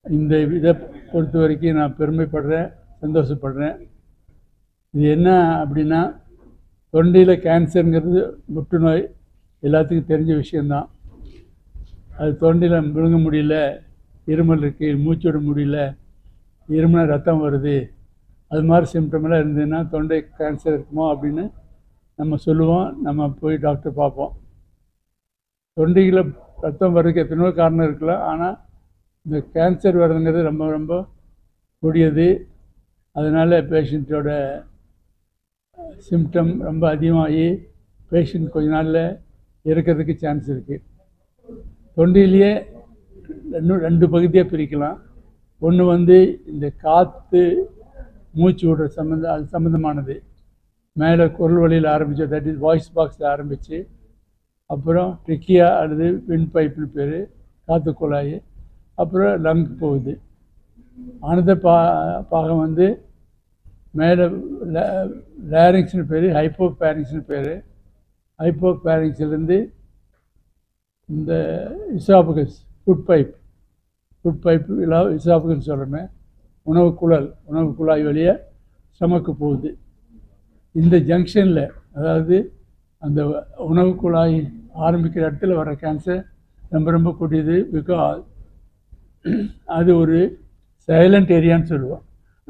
இந்த இதை பொறுத்த வரைக்கும் நான் பெருமைப்படுறேன் சந்தோஷப்படுறேன் இது என்ன அப்படின்னா தொண்டையில் கேன்சருங்கிறது புற்றுநோய் எல்லாத்துக்கும் தெரிஞ்ச விஷயந்தான் அது தொண்டையில் விழுங்க முடியல இருமல் இருக்குது மூச்சு விட முடியல இருமல ரத்தம் வருது அது மாதிரி சிம்டம்லாம் இருந்ததுன்னா தொண்டை கேன்சர் இருக்குமோ அப்படின்னு நம்ம சொல்லுவோம் நம்ம போய் டாக்டர் பார்ப்போம் தொண்டையில் ரத்தம் வர்றதுக்கு எத்தனையோ காரணம் இருக்கலாம் ஆனால் இந்த கேன்சர் வர்றதுங்கிறது ரொம்ப ரொம்ப கொடியது அதனால் பேஷண்ட்டோட சிம்டம் ரொம்ப அதிகமாகி பேஷண்ட் கொஞ்ச நாளில் இறக்கிறதுக்கு சான்ஸ் இருக்குது தொண்டையிலேயே ரெண்டு ரெண்டு பகுதியாக பிரிக்கலாம் ஒன்று வந்து இந்த காற்று மூச்சு விடுற சம்மந்தம் அது சம்மந்தமானது மேலே குரல் வழியில் ஆரம்பித்து தட் இஸ் வாய்ஸ் பாக்ஸில் ஆரம்பித்து அப்புறம் ட்ரிக்கியா அல்லது வின் பைப்புன்னு பேர் காற்று குழாய் அப்புறம் லங் போகுது அனத பா பாகம் வந்து மேலே லேரிங்ஸ்னு பேர் ஹைப்போ பேரிங்ஸ்னு பேர் ஹைப்போ பேரிங்ஸ்லேருந்து இந்த oesophagus food pipe food pipe இல்லை இசாபகஸ் சொல்கிறோமே உணவு குழல் உணவு குழாய் வழியாக ஸ்டமக்கு போகுது இந்த ஜங்ஷனில் அதாவது அந்த உணவு குழாய் ஆரம்பிக்கிற இடத்துல வர கேன்சர் ரொம்ப ரொம்ப கொடியது பிகாஸ் அது ஒரு சைலண்ட் ஏரியான்னு சொல்லுவோம்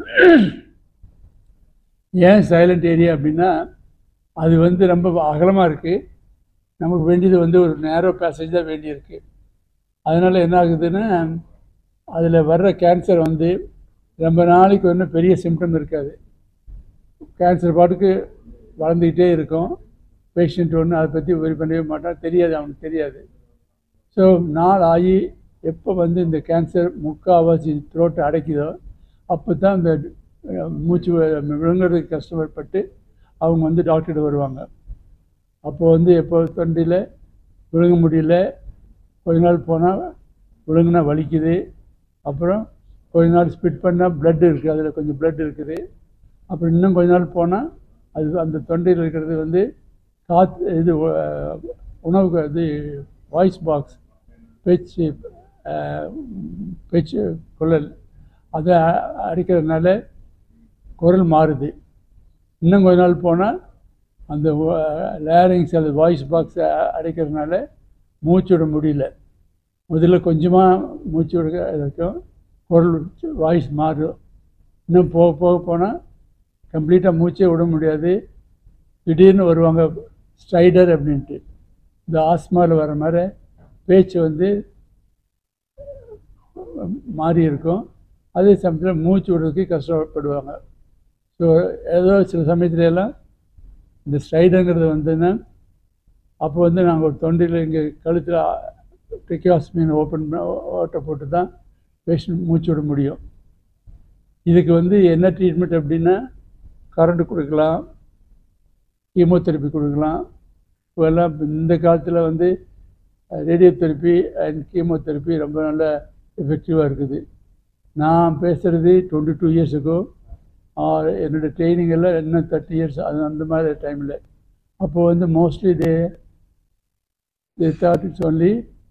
ஏன் சைலண்ட் ஏரியா அப்படின்னா அது வந்து ரொம்ப அகலமாக இருக்குது நமக்கு வேண்டியது வந்து ஒரு நேரோ பேசேஜ் தான் வேண்டியிருக்கு அதனால் என்ன ஆகுதுன்னா அதில் வர்ற கேன்சர் வந்து ரொம்ப நாளைக்கு ஒன்றும் பெரிய சிம்டம் இருக்காது கேன்சர் பாட்டுக்கு வளர்ந்துக்கிட்டே இருக்கும் பேஷண்ட் ஒன்று அதை பற்றி worry பண்ணவே மாட்டான் தெரியாது அவனுக்கு தெரியாது ஸோ நாள் ஆகி எப்போ வந்து இந்த கேன்சர் முக்கால்வாசி த்ரோட்டை அடைக்குதோ அப்போ தான் இந்த அஹ், மூச்சு வி- விழுங்குறதுக்கு கஷ்டப்பட்டு அவங்க வந்து டாக்டர்கிட்ட வருவாங்க அப்போ வந்து எப்போ தொண்டையில் விழுங்க முடியல கொஞ்ச நாள் போனால் விழுங்குனா வலிக்குது அப்புறம் கொஞ்ச நாள் ஸ்பிட் பண்ணால் blood இருக்குது அதில் கொஞ்சம் blood இருக்குது அப்புறம் இன்னும் கொஞ்ச நாள் போனால் அது அந்த தொண்டையில் இருக்கிறது வந்து காற்று இது அஹ், உணவுக்கு இது வாய்ஸ் பாக்ஸ் பேச்சு அஹ், பேச்சு குழல் அதை அ- அடிக்கிறதுனால குரல் மாறுது இன்னும் கொஞ்ச நாள் போனால் அந்த லேரிங்ஸ் அது வாய்ஸ் பாக்ஸை அடைக்கிறதுனால மூச்சு விட முடியல முதல்ல கொஞ்சமாக மூச்சு விட இருக்கும் குரல் வாய்ஸ் மாறும் இன்னும் போக போக போனால் கம்ப்ளீட்டாக மூச்சே விட முடியாது திடீர்னு வருவாங்க ஸ்ட்ரைடர் அப்படின்ட்டு இந்த ஆஸ்மாவில் வர மாதிரி பேச்சு வந்து மாறி இருக்கும் அதே சமயத்தில் மூச்சு விடுறதுக்கு கஷ்டப்படுவாங்க ஸோ ஏதோ சில சமயத்துல எல்லாம் இந்த ஸ்ட்ரைடுங்கிறது வந்துன்னா அப்போ வந்து நாங்கள் ஒரு தொண்டையில் இங்கே கழுத்தில் டெக்கியாஸ்மின் ஓப்பன் ஓட்டை போட்டு தான் பேஷண்ட் மூச்சு விட முடியும் இதுக்கு வந்து என்ன ட்ரீட்மெண்ட் அப்படின்னா கரண்ட் கொடுக்கலாம் கீமோதெரப்பி கொடுக்கலாம் இப்போல்லாம் இந்த காலத்தில் வந்து ரேடியோ தெரப்பி அண்ட் கீமோதெரப்பி ரொம்ப நல்ல எஃபெக்டிவாக இருக்குது நான் பேசுகிறது டுவெண்ட்டி டூ இயர்ஸுக்கோ என்னோடய ட்ரைனிங் எல்லாம் இன்னும் தேர்ட்டி இயர்ஸ் அது அந்த மாதிரி டைமில் அப்போது வந்து mostly they they thought it's only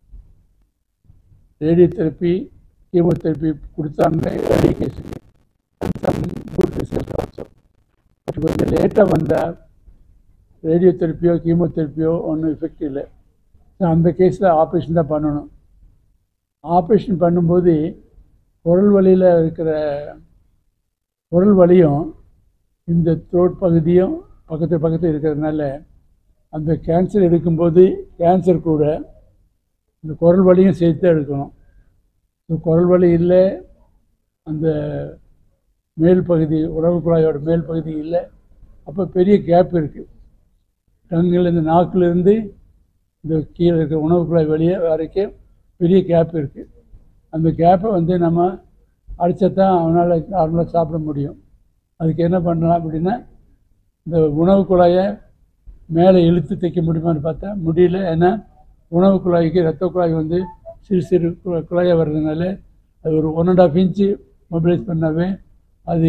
radio therapy chemotherapy கொடுத்தாங்க ஏர்லி கேஸுக்கு some good result also but கொஞ்சம் லேட்டாக வந்தால் ரேடியோ தெரப்பியோ கீமோதெரப்பியோ ஒன்றும் எஃபெக்ட் இல்லை ஸோ அந்த கேஸில் ஆப்ரேஷன் தான் பண்ணணும் ஆப்ரேஷன் பண்ணும்போது குரல் வலியில் இருக்கிற குரல் வலியும் இந்த த்ரோட் பகுதியும் பக்கத்து பக்கத்தில் இருக்கிறதுனால அந்த கேன்சர் எடுக்கும்போது கேன்சர் கூட இந்த குரல் வலியும் சேர்த்து எடுக்கணும் ஸோ குரல் வலி இல்லை அந்த மேல் பகுதி உணவு குழாயோட மேல் பகுதி இல்லை அப்போ பெரிய கேப் இருக்குது டங்கில் இந்த நாக்கிலிருந்து இந்த கீழே இருக்கிற உணவு குழாய் வெளியே வரைக்கும் பெரிய கேப் இருக்குது அந்த கேப்பை வந்து நம்ம அடித்தா தான் அவனால் நார்மலாக சாப்பிட முடியும் அதுக்கு என்ன பண்ணலாம் அப்படின்னா இந்த உணவு குழாயை மேலே இழுத்து தைக்க முடியுமான்னு பார்த்தா முடியல ஏன்னா உணவு குழாய்க்கு ரத்த குழாய் வந்து சிறு சிறு கு- குழாயாக வர்றதுனால அது ஒரு one and half inch mobilise பண்ணாவே அது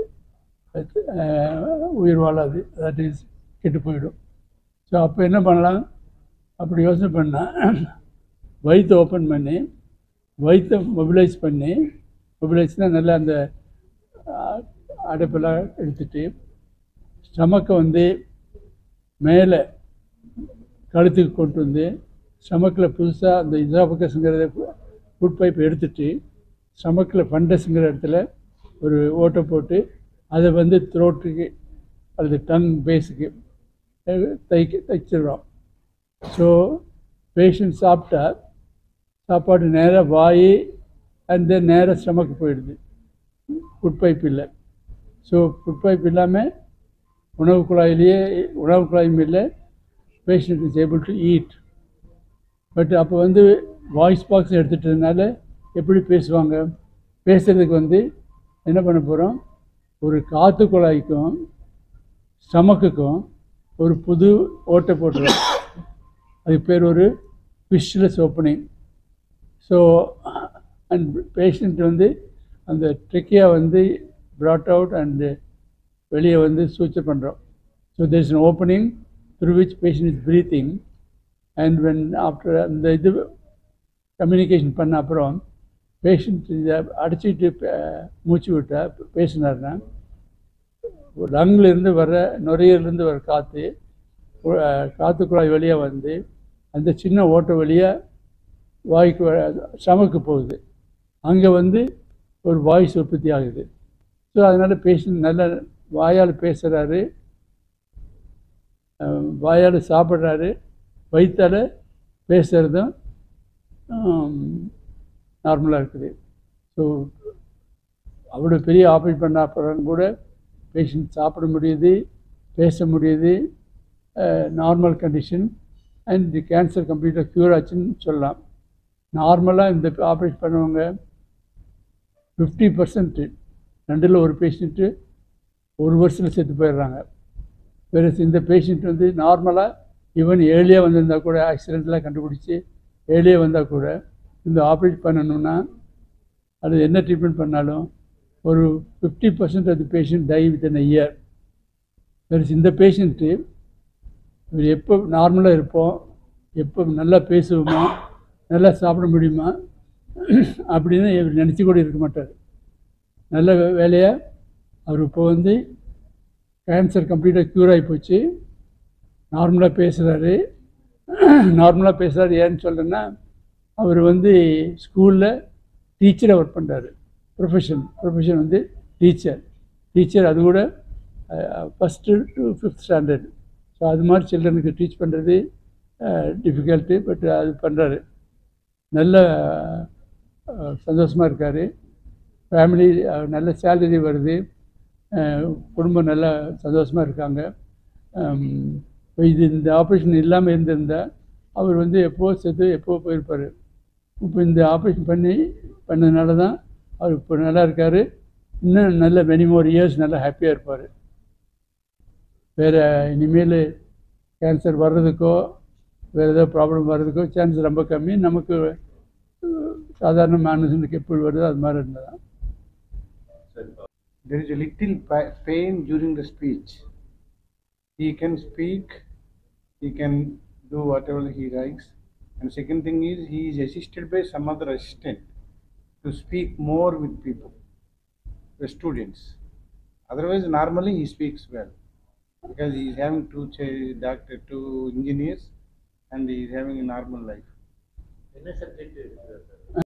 அஹ், உயிர் வாழாது தட் இஸ் கெட்டு போயிடும் ஸோ அப்போ என்ன பண்ணலாம் அப்படி யோசனை பண்ணால் வயிற்றை ஓப்பன் பண்ணி வயிற்றை மொபிலைஸ் பண்ணி மொபிலைஸ்னால் நல்லா அந்த அஹ், அடைப்பெல்லாம் எடுத்துட்டு ஸ்டமக்கை வந்து மேலே கழுத்துக்கு கொண்டு வந்து ஸ்டமக்கில் புதுசாக அந்த இசாபக்கஸுங்கிறத ஃபுட் பைப் எடுத்துட்டு ஸ்டமக்கில் ஃபண்டஸுங்கிற இடத்துல ஒரு ஓட்டை போட்டு அதை வந்து த்ரோட்டுக்கு அல்லது டங் பேஸுக்கு தைக்க தைச்சிடுறோம் ஸோ பேஷண்ட் சாப்பிட்டா சாப்பாடு நேராக வாய் அண்ட் தென் நேராக ஸ்டமக்கு போயிடுது ஃபுட் பைப் இல்லை ஸோ ஃபுட் பைப் இல்லாமல் உணவு குழாயிலேயே உணவு குழாயும் இல்லை patient is able to eat but அப்போ வந்து வாய்ஸ் பாக்ஸ் எடுத்துட்டதுனால எப்படி பேசுவாங்க பேசுகிறதுக்கு வந்து என்ன பண்ண போகிறோம் ஒரு காற்று குழாய்க்கும் ஸ்டமக்குக்கும் ஒரு புது ஓட்டை போட்டுருவோம் அதுக்கு பேர் ஒரு ஃபிஷ்லெஸ் ஓப்பனிங் ஸோ அண்ட் பேஷண்ட் வந்து அந்த ட்ரிக்கியா வந்து ப்ராட் அவுட் அண்டு வெளியே வந்து சூச்சர் பண்ணுறோம் so there is an opening through which patient is breathing and when after அந்த இது கம்யூனிகேஷன் பண்ண அப்புறம் பேஷண்ட் இதை அடைச்சிட்டு பே- மூச்சு விட்டா பேசினார்னா லங்ல இருந்து வர நுரையீரலேருந்து வர காற்று காற்று குழாய் வழியாக வந்து அந்த சின்ன ஓட்டை வழியாக வாய்க்கு ஸ்டமக்கு போகுது அங்கே வந்து ஒரு வாய்ஸ் உற்பத்தி ஆகுது ஸோ அதனால் பேஷண்ட் நல்ல வாயால் பேசுகிறாரு வாயால் சாப்பிட்றாரு வயிற்றால் பேசுகிறதும் நார்மலாக இருக்குது ஸோ அவ்வளோ பெரிய ஆப்ரேட் பண்ண அப்புறம் கூட பேஷண்ட் சாப்பிட முடியுது பேச முடியுது normal condition and the cancer கம்ப்ளீட்டாக க்யூர் ஆச்சுன்னு சொல்லலாம் நார்மலாக இந்த ஆப்ரேட் பண்ணவங்க ஃபிஃப்டி பர்சன்ட் ரெண்டில் ஒரு பேஷண்ட்டு ஒரு வருஷத்தில் செத்து போயிடுறாங்க வேறு இந்த பேஷண்ட் வந்து நார்மலாக ஈவன் ஏர்லியாக வந்திருந்தா கூட ஆக்சிடெண்ட்லாம் கண்டுபிடிச்சி ஏர்லியாக வந்தால் கூட இந்த ஆப்ரேட் பண்ணணும்னா அது என்ன ட்ரீட்மெண்ட் பண்ணாலும் ஒரு fifty percent of the patient die with in year வேறு இந்த பேஷண்ட்டு இவர் எப்போ நார்மலாக இருப்போம் எப்போ நல்லா பேசுவோமா நல்லா சாப்பிட முடியுமா அப்படின்னு இவர் நினச்சி கூட இருக்க மாட்டார் நல்ல வே- வேலையா அவர் இப்போ வந்து கேன்சர் கம்ப்ளீட்டாக க்யூர் ஆகி போச்சு நார்மலாக பேசுகிறாரு நார்மலாக பேசுகிறாரு ஏன்னு சொல்கிறேன்னா அவர் வந்து ஸ்கூலில் டீச்சராக ஒர்க் பண்ணுறாரு ப்ரொஃபஷன் ப்ரொஃபஷன் வந்து டீச்சர் டீச்சர் அது கூட first to fifth standard so அது மாதிரி சில்ட்ரனுக்கு டீச் பண்ணுறது டிஃபிகல்ட்டு பட் அது பண்ணுறாரு நல்ல சந்தோஷமாக இருக்கார் ஃபேமிலி நல்ல சேலரி வருது அஹ், குடும்பம் நல்லா சந்தோஷமாக இருக்காங்க ஹம், இப்ப இது இந்த ஆப்ரேஷன் இல்லாமல் இருந்திருந்தா அவர் வந்து எப்போ செத்து எப்போ போயிருப்பார் இப்போ இந்த ஆப்ரேஷன் பண்ணி பண்ணதுனால தான் அவர் இப்போ நல்லா இருக்கார் இன்னும் நல்ல மெனி மோர் இயர்ஸ் நல்லா ஹாப்பியாக இருப்பார் வேறு இனிமேல் கேன்சர் வர்றதுக்கோ வேறு ஏதோ ப்ராப்ளம் வர்றதுக்கோ சான்ஸ் ரொம்ப கம்மி நமக்கு அஹ், சாதாரண மனுஷனுக்கு எப்படி வருதோ அது மாதிரி இருந்ததான் There is a little pa- pain during the speech. He can speak, he can do whatever he likes. And second thing is, he is assisted by some other assistant to speak more with people, the students. Otherwise, normally he speaks well because he is having two ch- doctor, two engineers, and he is having a normal life. என்ன subject இருக்குது sir